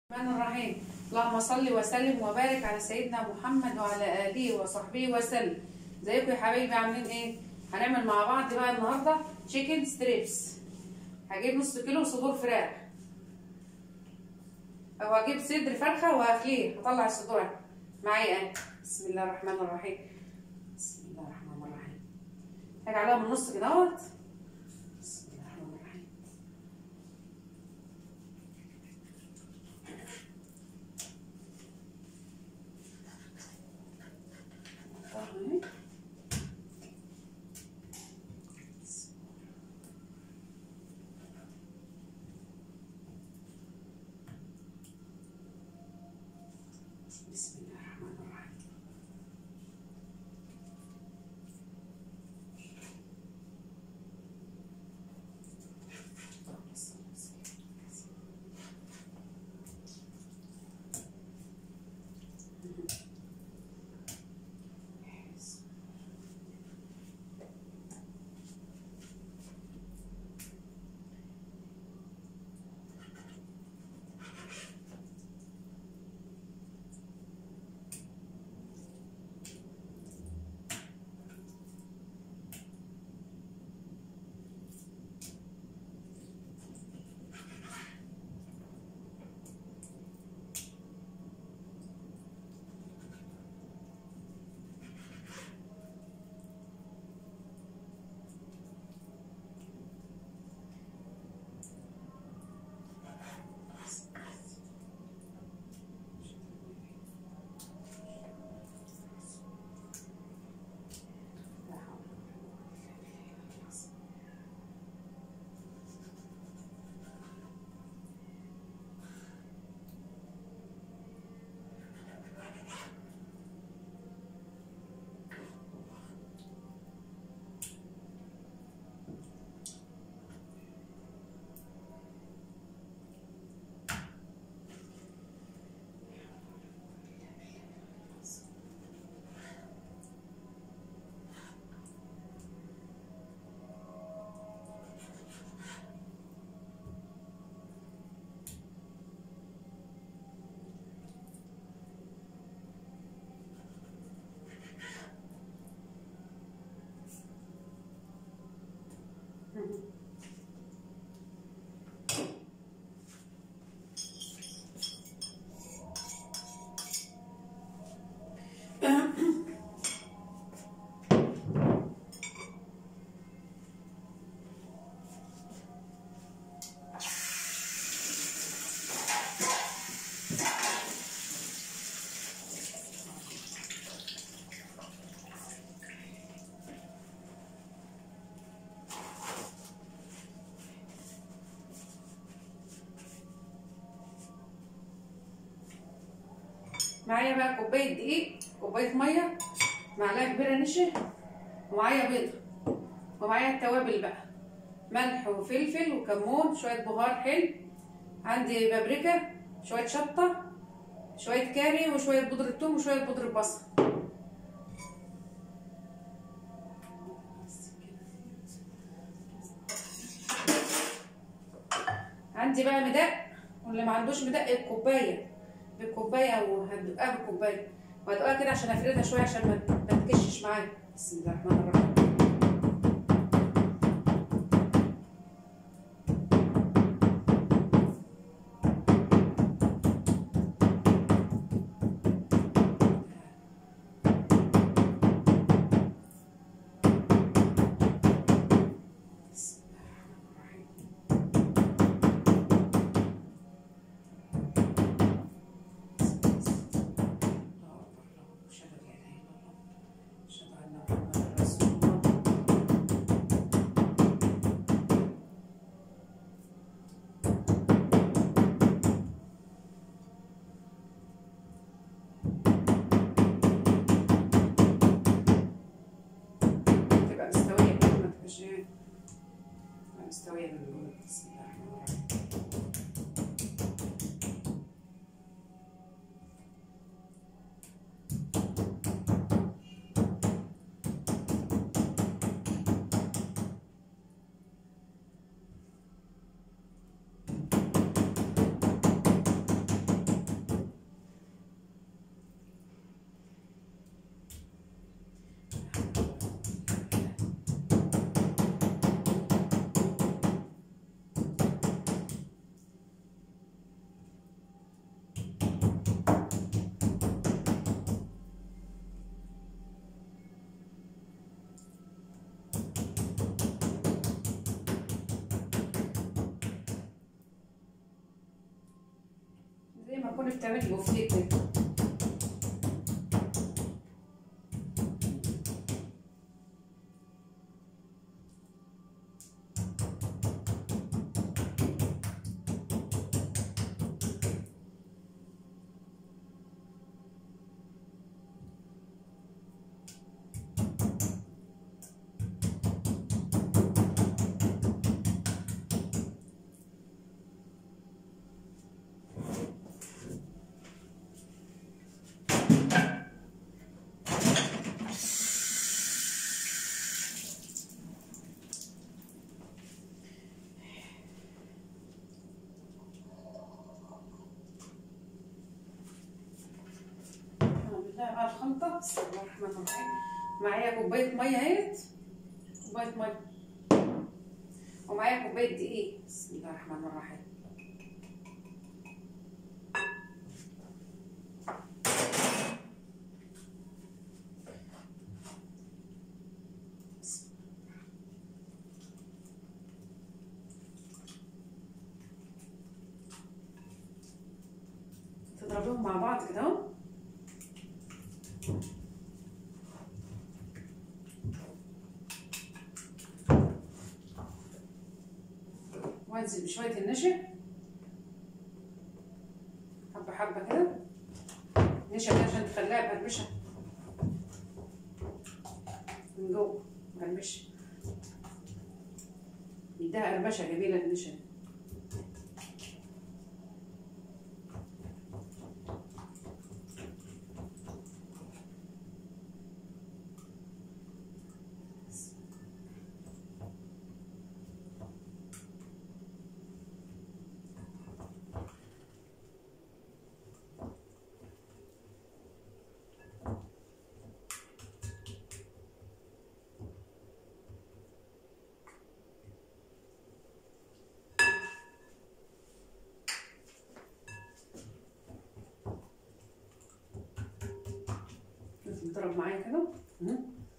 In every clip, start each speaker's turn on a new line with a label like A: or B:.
A: الرحمن الرحيم اللهم صل وسلم وبارك على سيدنا محمد وعلى اله وصحبه وسلم ازيكم يا حبايبي عاملين ايه هنعمل مع بعض بقى النهارده تشيكن ستريبس هجيب نص كيلو صدور فراخ او هجيب صدر فرخه وهخليه هطلع الصدور معايا انا بسم الله الرحمن الرحيم بسم الله الرحمن الرحيم هاجي عليها من النص كده اهوت بسم الله الرحمن الرحيم طيب. بسم الله الرحمن الرحيم لا حول ولا قوة إلا بالله. معايا بقى كوبايه دقيق كوبايه ميه معلقه كبيره نشا ومعايا بيضه ومعايا التوابل بقى ملح وفلفل وكمون شويه بهار حلو عندي بابريكا شويه شطه شويه كاري وشويه بودره ثوم وشويه بودره بصل عندي بقى مدق واللي ما عندوش مدق الكوبايه بالكوبايه وهدقها بالكوبايه وهدقها كده عشان افردها شويه عشان ما ما تكشش معايا بسم الله الرحمن الرحيم بسم الله الرحمن الرحيم الله أكبر الله أشهد أن لا إله إلا الله أشهد أن محمدا رسول الله تبقى مستوية كده ما تبقاش إيه تبقى مستوية من جوه بسم الله الرحمن الرحيم تكوني بتعملي بوفتيك كده هعمل لها بقى الخلطة بسم الله الرحمن الرحيم معايا كوباية مية اهيت كوباية مية ومعايا كوباية دقيق بسم الله الرحمن الرحيم تضربيهم مع بعض كده اهو وانزل بشوية النشا حبة حبة كده نشا كده عشان تخليها مقرمشة من جوه مقرمشة يديها قرمشة جميلة النشا لازم تضرب معايا كده مم.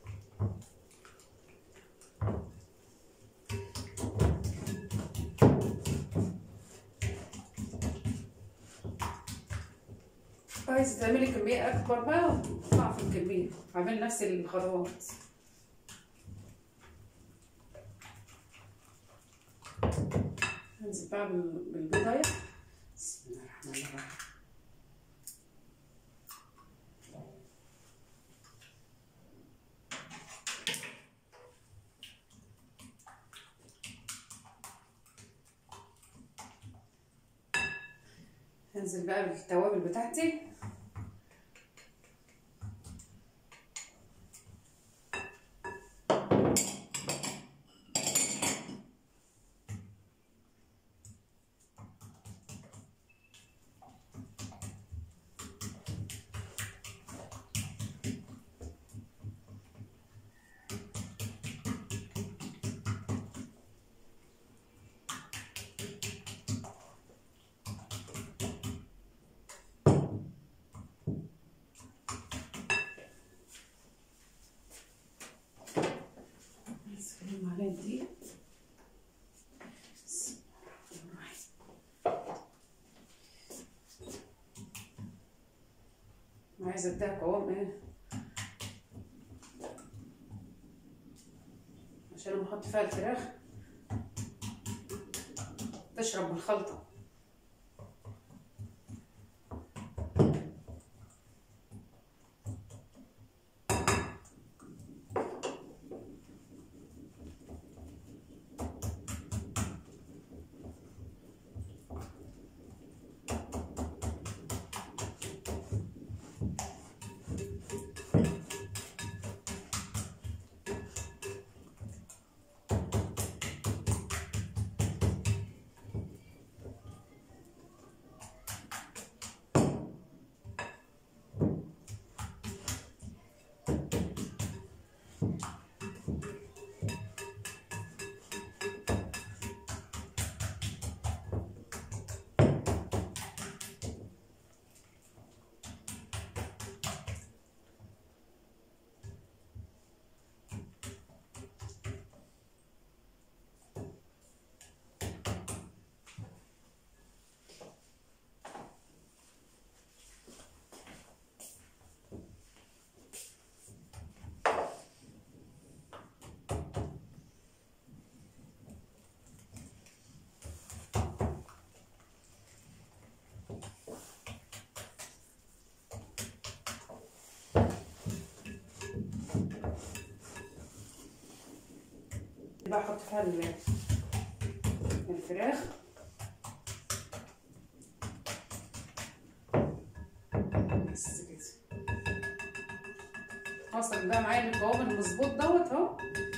A: عايز تعملي كمية أكبر بقى ضعف الكمية اعملي نفس الخطوات هنزل بقى بال- بالبيضاية بسم الله الرحمن الرحيم هنزل بقى بالتوابل بتاعتي بس كده معلقة دي بسم الله الرحمن الرحيم. أنا عايزة اديها قوام ايه عشان لما احط فيها الفراخ تشرب من الخلطة بقى احط فيها ال- الفراخ بس كده وصل بقى معايا القوام المظبوط دوت اهو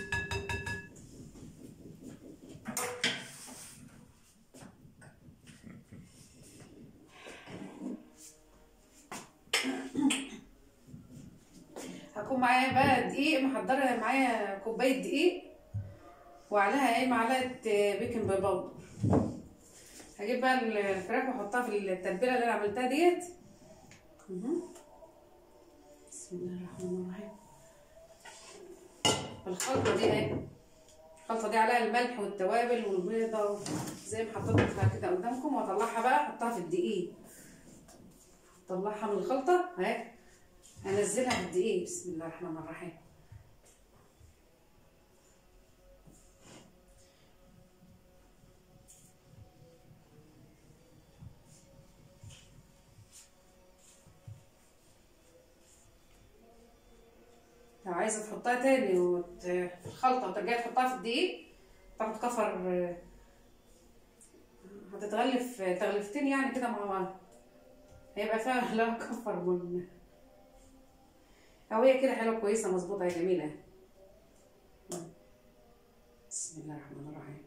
A: هكون معايا بقى دقيق محضره معايا كوبايه دقيق وعليها ايه معلقه بيكنج باودر هجيب بقى الفراخ واحطها في التتبيله اللي انا عملتها ديت مهم. بسم الله الرحمن الرحيم الخلطه دي اهي الخلطه دي عليها الملح والتوابل والبيضه زي ما حطيتها كده قدامكم واطلعها بقى احطها في الدقيق اطلعها من الخلطه اهي هنزلها في الدقيق بسم الله الرحمن الرحيم لو عايزه تحطها تاني وت... في الخلطه وترجعي تحطها في الدقيق تاخد كفر آه، هتتغلف تغلفتين يعني كده مع بعض هيبقى فيها لا كفر من او هي كده حلوه كويسه مظبوطه يا جميله بسم الله الرحمن الرحيم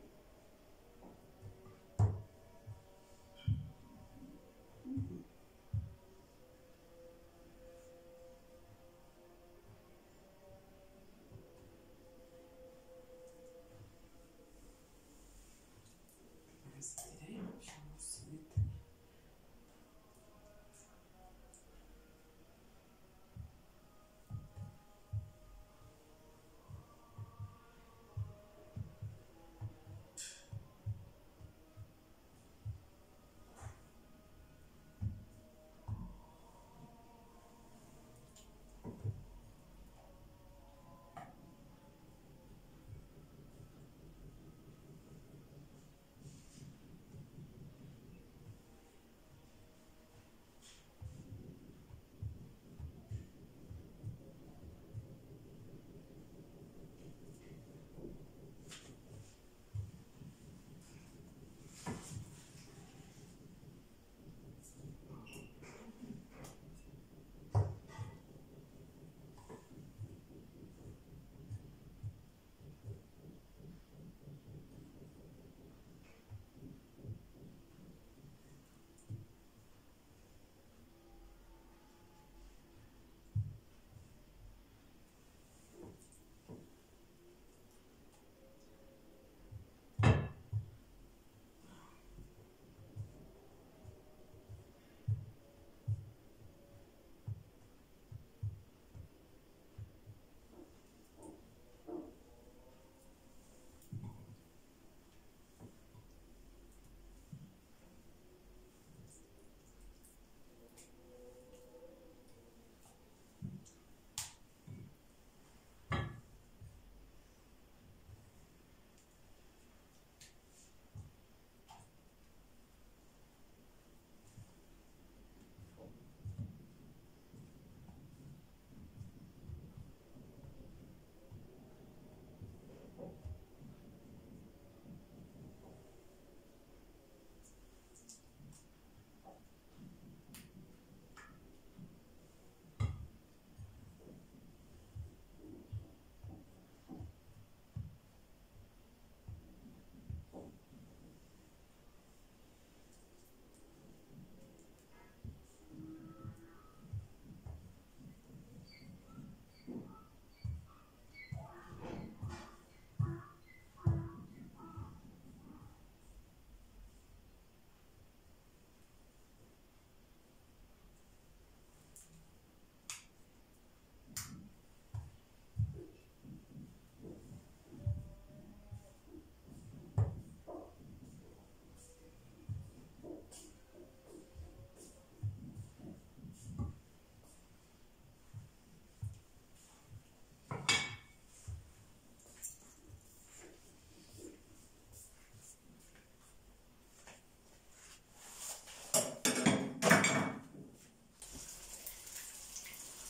A: بس كده اهي، عشان نص متر.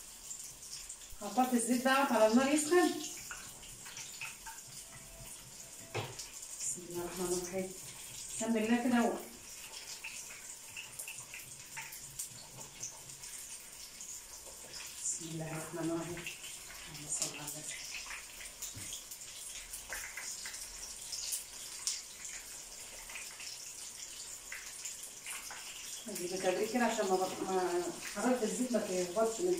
A: حطيت الزيت دوت على النار يسخن الرحمن الرحيم سمي الله كده و- بسم الله الرحمن الرحيم اللهم صل على النبي دي بتدريج كده عشان ما بط- ما حرارة الزيت ما تهبطش منه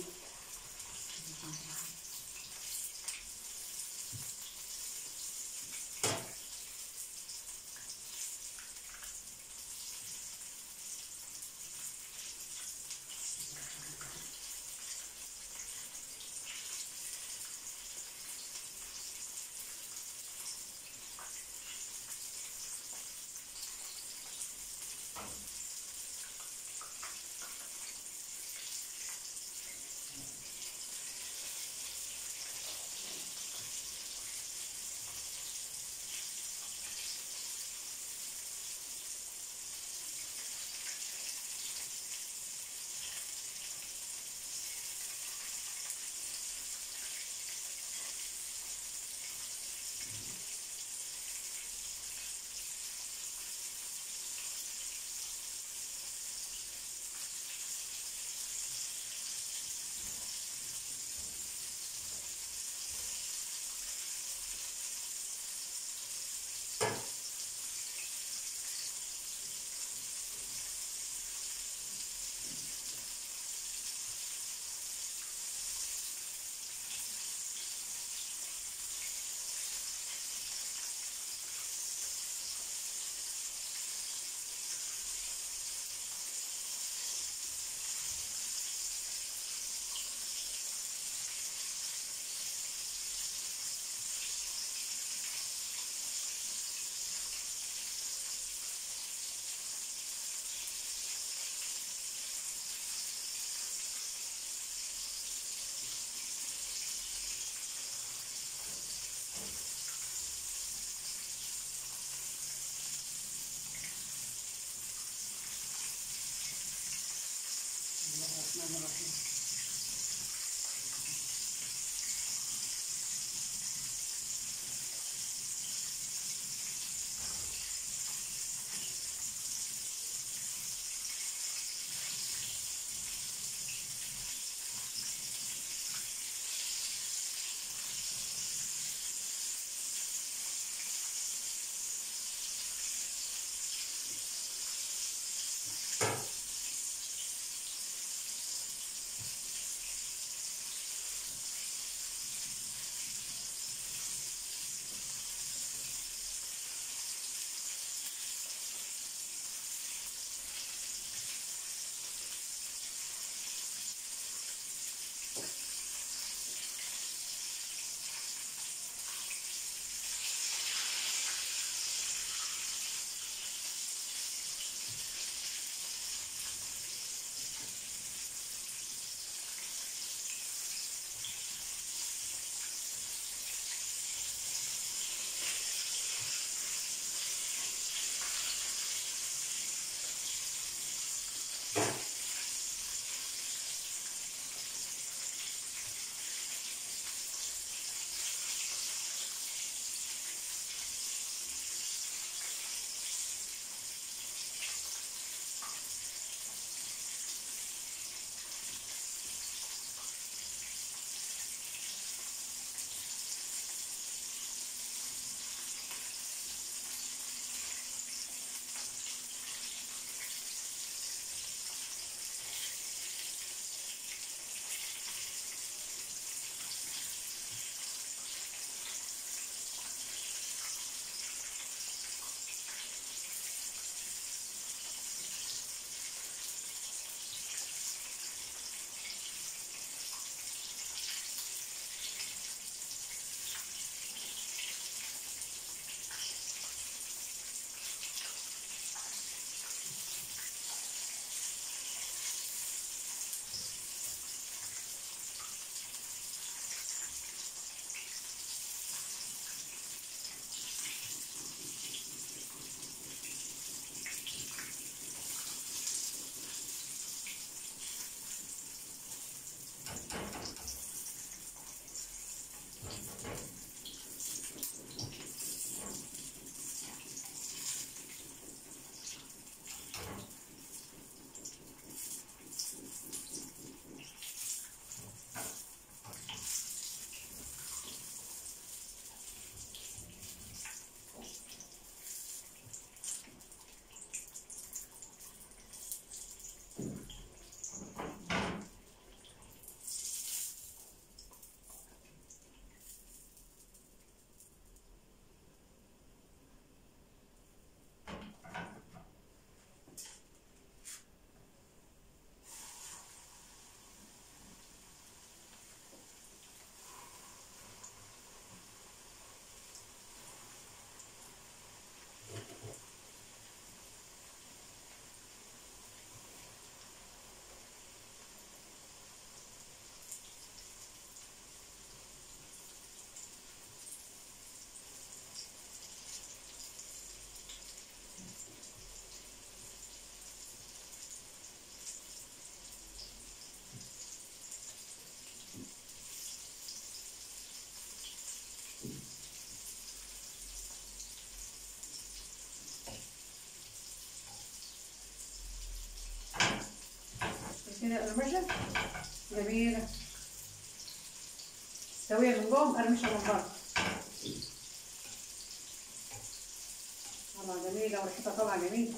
A: بسم الله الرحمن الرحيم شايفين القرمشة جميلة سوية من جوه مقرمشة من بره طالعة جميلة وريحتها طالعة جميلة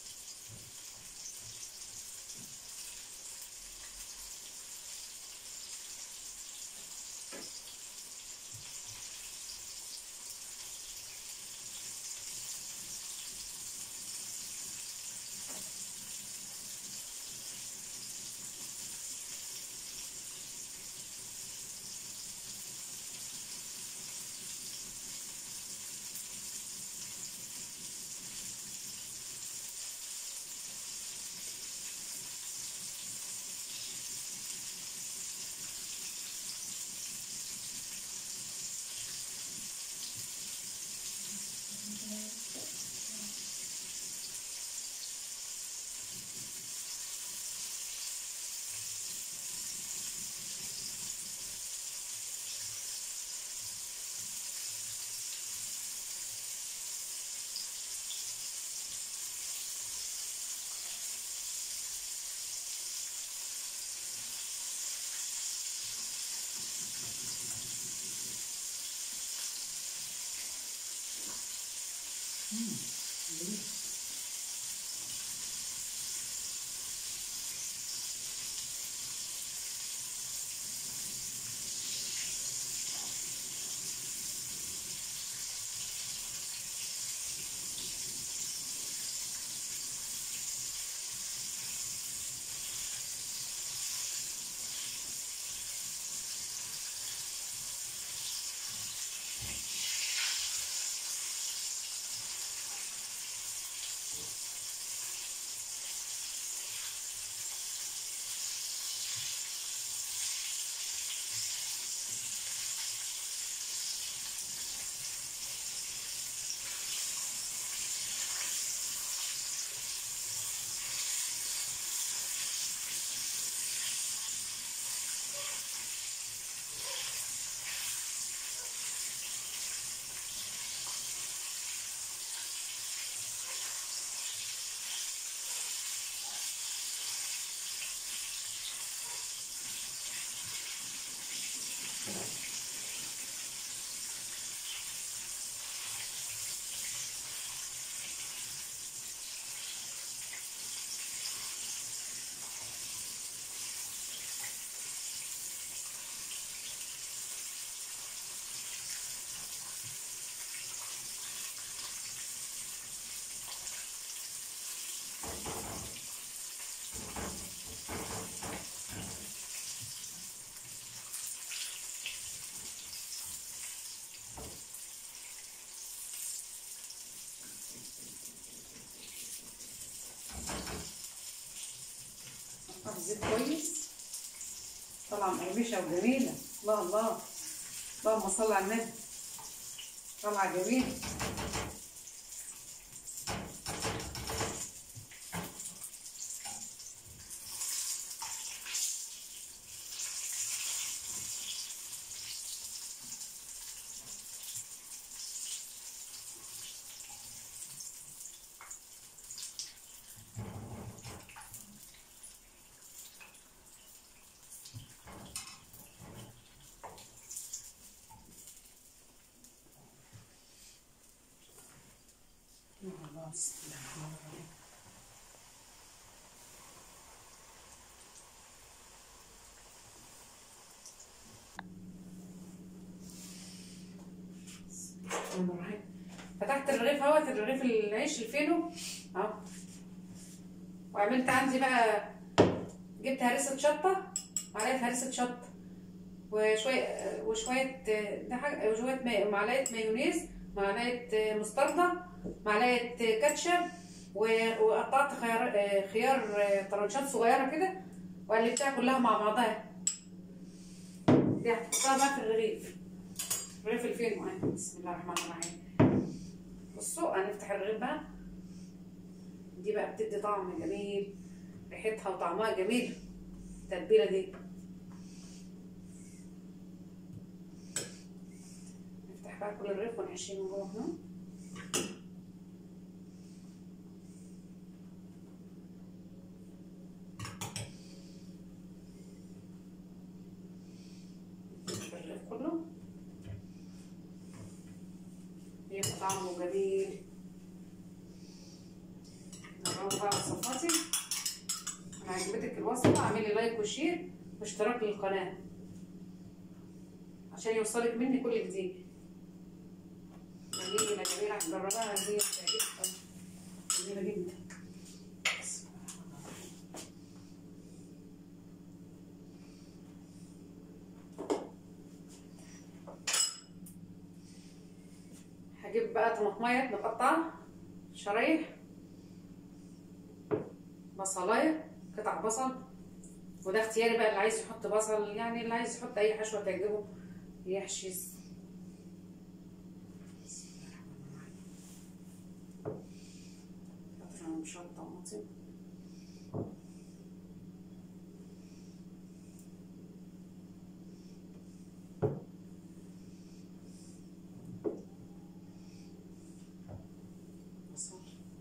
A: الزيت كويس طالعه مقرمشه وجميله الله الله اللهم صل على النبي طالعه جميله الله بسم الله الرحمن الرحيم الرحمن الرحيم. فتحت الرغيف اهوت الرغيف العيش الفينو اهو وعملت عندي بقى جبت هريسه شطه معلقه هريسه شطه وشويه وشويه ده حاجه وشويه ماء معلقه مايونيز معلقه مستردة معلقه كاتشب و- وقطعت خيار خيار طرنشات صغيره كده وقلبتها كلها مع بعضها دي هتحطها بقى في الرغيف رغيف الفينو اهي بسم الله الرحمن الرحيم بصوا هنفتح الرغيف بقى دي بقى بتدي طعم جميل ريحتها وطعمها جميل التتبيله دي نفتح بقى كل الرغيف ونحشيه من جوه هنا كله يبقى طعمه جميل جربوا بقى وصفاتي لو عجبتك الوصفة اعملي لايك وشير واشتراك للقناة عشان يوصلك مني كل جديد جميلة جميلة هتجربها هدية هتعجبك جميلة جدا هجيب بقى طماطمية متقطعة شرايح بصلاية قطع بصل وده اختياري بقى اللي عايز يحط بصل يعني اللي عايز يحط اي حشوة تعجبه يحشي اضرب شوية طماطم بصل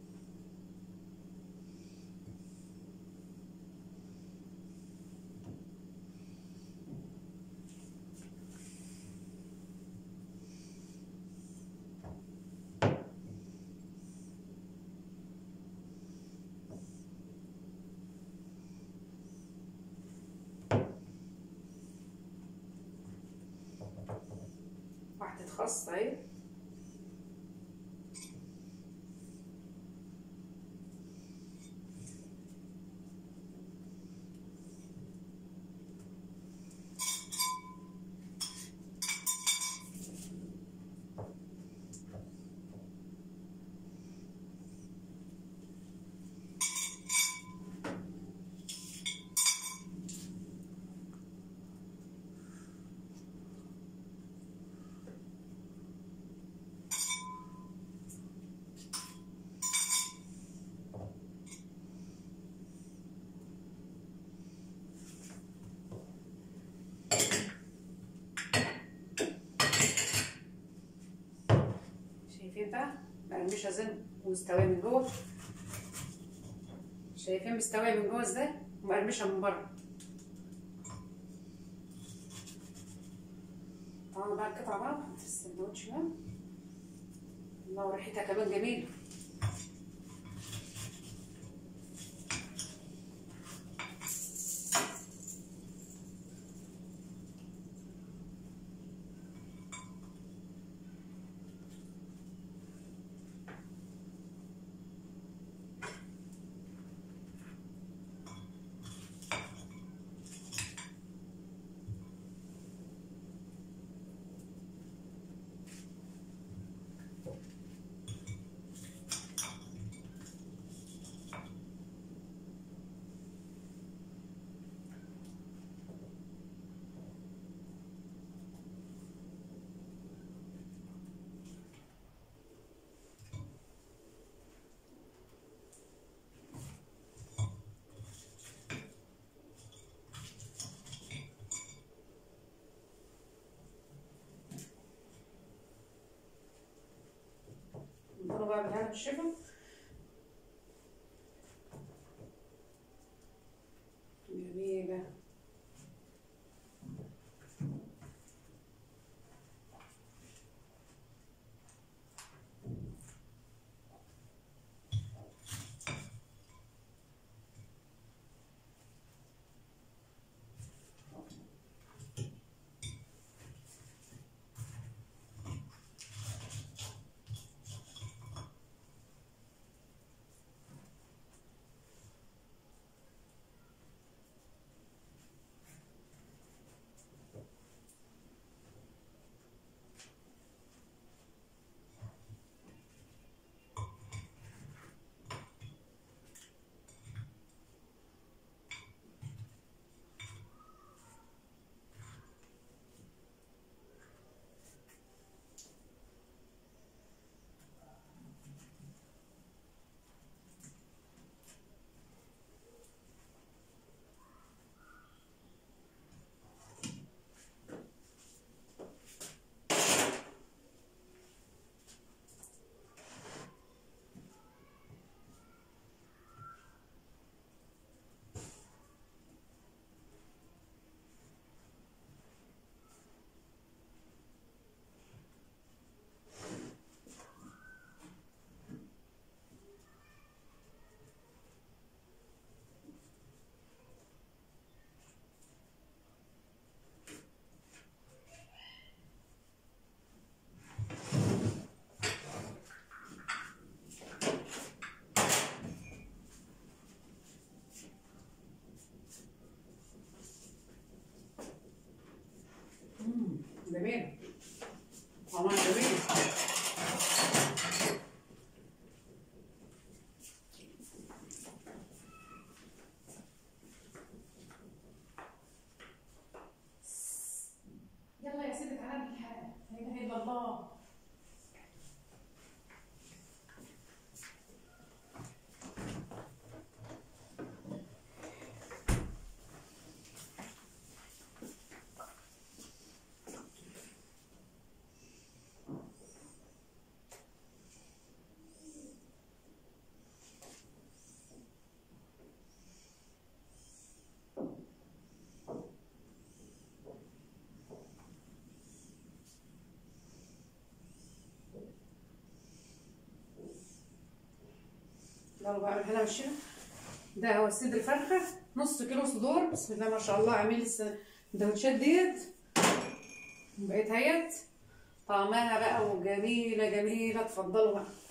A: واحدة خس اهي شايفين بقى مقرمشه زين ومستويه من جوه شايفين مستويه من جوه ازاي ومقرمشه من بره طبعا بقى القطعه بقى في السندوتش بقى الله وريحتها كمان جميله نكونوا بقى بالهنا بالشفا جميلة يلا بقى من هنا والشفا ده هو صدر الفرخه نص كيلو صدور بسم الله ما شاء الله اعملي السندوتشات ديت بقيت هيت طعمها بقى وجميله جميله اتفضلوا بقى